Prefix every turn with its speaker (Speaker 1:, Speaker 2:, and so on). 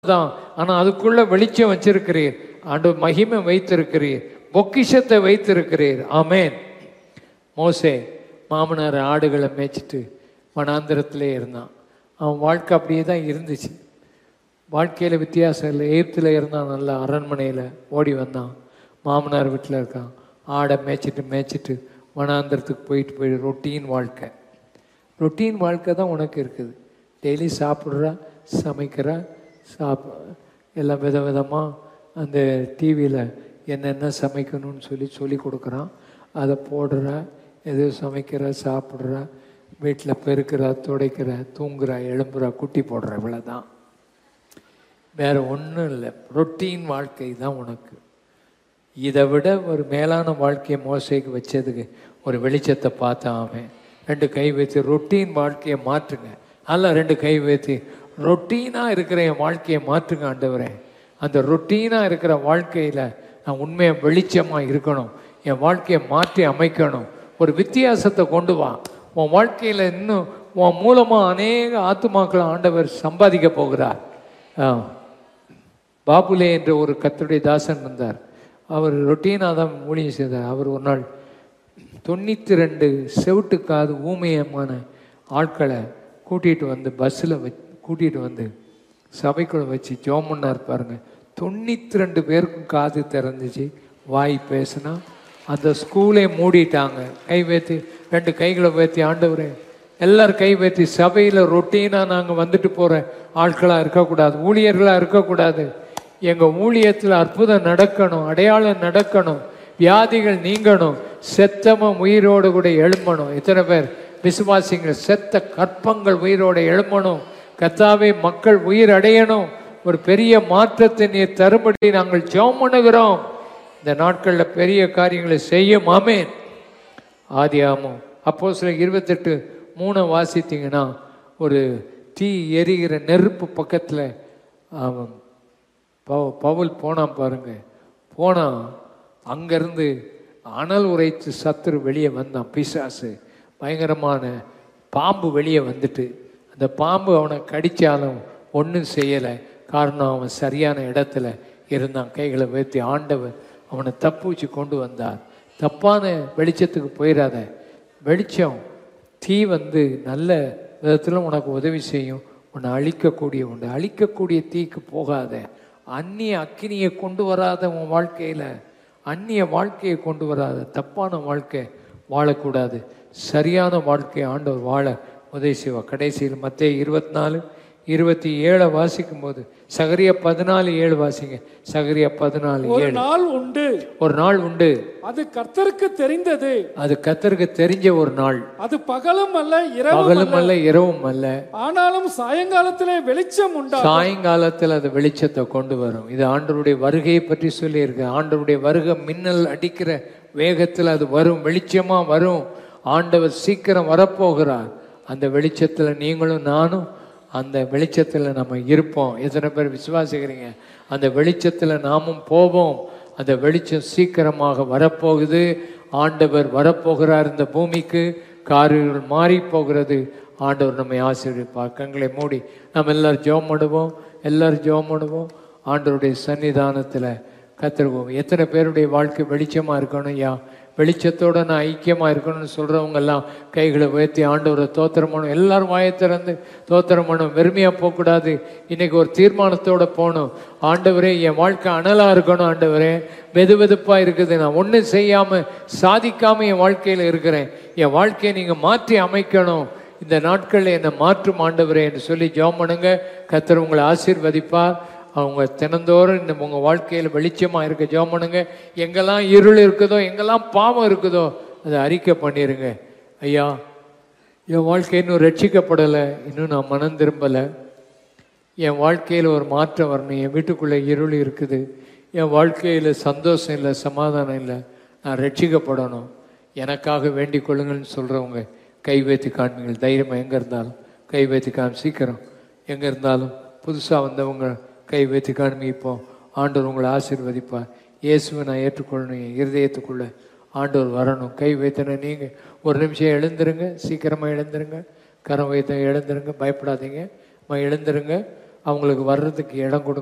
Speaker 1: தான் ஆனா அதுக்குள்ள வெளிச்சம் வச்சிருக்கிறீர் ஆண்டு மகிமை வைத்திருக்கிறீர் பொக்கிஷத்தை வைத்திருக்கிறீர் ஆமென் மோசே மாமனார் ஆடுகளை மேய்ச்சிட்டு வனாந்திரத்திலே இருந்தான் அவன் வாழ்க்கை அப்படியே தான் இருந்துச்சு வாழ்க்கையில் வித்தியாசம் இல்லை எகிப்தில் இருந்தான் நல்லா அரண்மனையில் ஓடி வந்தான் மாமனார் வீட்டில் இருக்கான் ஆடை மேய்ச்சிட்டு மேய்ச்சிட்டு வனாந்திரத்துக்கு போயிட்டு போயிட்டு ரொட்டீன் வாழ்க்கை ரொட்டீன் வாழ்க்கை தான் உனக்கு இருக்குது டெய்லி சாப்பிட்றா சமைக்கிறா சாப் எல்லாம் வித விதமாக அந்த டிவியில் என்னென்ன சமைக்கணும்னு சொல்லி சொல்லி கொடுக்குறான் அதை போடுறா எது சமைக்கிறா சாப்பிட்றா வீட்டில் பெருக்கிறா துடைக்கிறா தூங்குறா எழும்புறா குட்டி போடுறா இவ்வளோதான் வேற ஒன்றும் இல்லை ரொட்டீன் வாழ்க்கை தான் உனக்கு இதை விட ஒரு மேலான வாழ்க்கையை மோசைக்கு வச்சதுக்கு ஒரு வெளிச்சத்தை பார்த்தான் அவன் ரெண்டு கை வைத்து ரொட்டீன் வாழ்க்கையை மாற்றுங்க அல்ல ரெண்டு கை வைத்து ரொட்டீனாக இருக்கிற என் வாழ்க்கையை மாற்றுங்க ஆண்டவரே அந்த ரொட்டீனாக இருக்கிற வாழ்க்கையில் நான் உண்மையாக வெளிச்சமாக இருக்கணும் என் வாழ்க்கையை மாற்றி அமைக்கணும் ஒரு வித்தியாசத்தை கொண்டு வா உன் வாழ்க்கையில் இன்னும் உன் மூலமாக அநேக ஆத்துமாக்களை ஆண்டவர் சம்பாதிக்க போகிறார் ஆ பாபுலே என்ற ஒரு கத்தருடைய தாசன் வந்தார் அவர் ரொட்டீனாக தான் ஊழியம் செய்தார் அவர் ஒரு நாள் தொண்ணூற்றி ரெண்டு செவிட்டுக்காது ஊமையமான ஆட்களை கூட்டிகிட்டு வந்து பஸ்ஸில் வ கூட்டிகிட்டு வந்து சபைக்குள்ள வச்சு ஜோம் பண்ணார் பாருங்க தொண்ணூற்றி ரெண்டு பேருக்கும் காது திறந்துச்சு வாய் பேசுனா அந்த ஸ்கூலே மூடிட்டாங்க கை வைத்து ரெண்டு கைகளை வைத்தி ஆண்டவரே எல்லாரும் கை வைத்து சபையில் ரொட்டீனாக நாங்கள் வந்துட்டு போகிற ஆட்களாக இருக்கக்கூடாது ஊழியர்களாக இருக்கக்கூடாது எங்கள் ஊழியத்தில் அற்புதம் நடக்கணும் அடையாளம் நடக்கணும் வியாதிகள் நீங்கணும் செத்தம உயிரோடு கூட எழும்பணும் எத்தனை பேர் விசுவாசிங்க செத்த கற்பங்கள் உயிரோடு எழும்பணும் கத்தாவே மக்கள் உயிர் அடையணும் ஒரு பெரிய மாற்றத்தை நீர் தரும்படி நாங்கள் ஜெபம் பண்ணுகிறோம் இந்த நாட்களில் பெரிய காரியங்களை செய்யும் ஆமேன் ஆதியாமம் அப்போ சில இருபத்தெட்டு மூணை வாசித்தீங்கன்னா ஒரு தீ எரிகிற நெருப்பு பக்கத்தில் அவன் பவு பவுல் போனான் பாருங்க போனான் அங்கேருந்து அனல் உரைத்து சத்துரு வெளியே வந்தான் பிசாசு பயங்கரமான பாம்பு வெளியே வந்துட்டு அந்த பாம்பு அவனை கடித்தாலும் ஒன்றும் செய்யலை காரணம் அவன் சரியான இடத்துல இருந்தான் கைகளை உயர்த்தி ஆண்டவர் அவனை தப்பு வச்சு கொண்டு வந்தார் தப்பான வெளிச்சத்துக்கு போயிடாத வெளிச்சம் தீ வந்து நல்ல விதத்தில் உனக்கு உதவி செய்யும் உன்னை அழிக்கக்கூடிய உன்னை அழிக்கக்கூடிய தீக்கு போகாத அந்நிய அக்கினியை கொண்டு வராத உன் வாழ்க்கையில் அந்நிய வாழ்க்கையை கொண்டு வராத தப்பான வாழ்க்கை வாழக்கூடாது சரியான வாழ்க்கையை ஆண்டவர் வாழ உதவி செய்வா கடைசியில் மத்திய இருபத்தி நாலு இருபத்தி ஏழை வாசிக்கும் போது சகரியா பதினாலு ஏழு வாசிங்க சகரியா பதினாலு
Speaker 2: ஒரு
Speaker 1: ஏழு
Speaker 2: நாள் உண்டு
Speaker 1: ஒரு நாள் உண்டு
Speaker 2: அது கர்த்தருக்கு தெரிந்தது
Speaker 1: அது கத்தருக்கு தெரிஞ்ச ஒரு நாள்
Speaker 2: அது பகலும் அல்ல இரவும்
Speaker 1: பகலும் அல்ல இரவும் அல்ல
Speaker 2: ஆனாலும் சாயங்காலத்திலே வெளிச்சம் உண்டா
Speaker 1: சாயங்காலத்தில் அது வெளிச்சத்தை கொண்டு வரும் இது ஆண்டவருடைய வருகையை பற்றி சொல்லியிருக்கு ஆண்டவருடைய வருகை மின்னல் அடிக்கிற வேகத்தில் அது வரும் வெளிச்சமா வரும் ஆண்டவர் சீக்கிரம் வரப்போகிறார் அந்த வெளிச்சத்தில் நீங்களும் நானும் அந்த வெளிச்சத்தில் நம்ம இருப்போம் எத்தனை பேர் விசுவாசிக்கிறீங்க அந்த வெளிச்சத்தில் நாமும் போவோம் அந்த வெளிச்சம் சீக்கிரமாக வரப்போகுது ஆண்டவர் வரப்போகிறார் இந்த பூமிக்கு காரியங்கள் மாறி போகிறது ஆண்டவர் நம்மை ஆசீர்வதிப்பார் கண்களை மூடி நம்ம எல்லாரும் ஜெபம் பண்ணுவோம் எல்லாரும் ஜெபம் பண்ணுவோம் ஆண்டவருடைய சன்னிதானத்தில் கத்துருவோம் எத்தனை பேருடைய வாழ்க்கை வெளிச்சமாக இருக்கணும் ஐயா வெளிச்சத்தோட நான் ஐக்கியமாக இருக்கணும்னு சொல்கிறவங்க எல்லாம் கைகளை உயர்த்தி ஆண்டவரை தோத்திரம் பண்ணும் எல்லாரும் வாயை திறந்து தோத்திரம் பண்ணும் வெறுமையாக போகக்கூடாது இன்னைக்கு ஒரு தீர்மானத்தோட போகணும் ஆண்டவரே என் வாழ்க்கை அனலாக இருக்கணும் ஆண்டவரே வெது வெதுப்பாக இருக்குது நான் ஒன்றும் செய்யாமல் சாதிக்காமல் என் வாழ்க்கையில் இருக்கிறேன் என் வாழ்க்கையை நீங்கள் மாற்றி அமைக்கணும் இந்த நாட்களில் என்னை மாற்றும் ஆண்டவரே என்று சொல்லி ஜெபம் பண்ணுங்க கத்தர் உங்களை ஆசீர்வதிப்பார் அவங்க தினந்தோறும் இந்த உங்கள் வாழ்க்கையில் வெளிச்சமாக இருக்க ஜெபம் பண்ணுங்க எங்கெல்லாம் இருள் இருக்குதோ எங்கெல்லாம் பாவம் இருக்குதோ அதை அறிக்கை பண்ணிடுங்க ஐயா என் வாழ்க்கை இன்னும் ரட்சிக்கப்படலை இன்னும் நான் மனம் திரும்பலை என் வாழ்க்கையில் ஒரு மாற்றம் வரணும் என் வீட்டுக்குள்ளே இருள் இருக்குது என் வாழ்க்கையில் சந்தோஷம் இல்லை சமாதானம் இல்லை நான் ரட்சிக்கப்படணும் எனக்காக வேண்டிக் கொள்ளுங்கள்னு சொல்கிறவங்க கை வைத்து காண்பீங்கள் தைரியமாக எங்கே இருந்தாலும் கை வைத்து காமி சீக்கிரம் எங்கே இருந்தாலும் புதுசாக வந்தவங்க கை வைத்து காண்பிப்போம் ஆண்டவர் உங்களை ஆசீர்வதிப்பார் இயேசுவை நான் ஏற்றுக்கொள்ளணும் என் இருதயத்துக்குள்ளே ஆண்டவர் வரணும் கை வைத்தன நீங்கள் ஒரு நிமிஷம் எழுந்துருங்க சீக்கிரமாக எழுந்துருங்க கரம் வைத்த எழுந்துருங்க பயப்படாதீங்க அம்மா எழுந்துருங்க அவங்களுக்கு வர்றதுக்கு இடம் கொடுங்க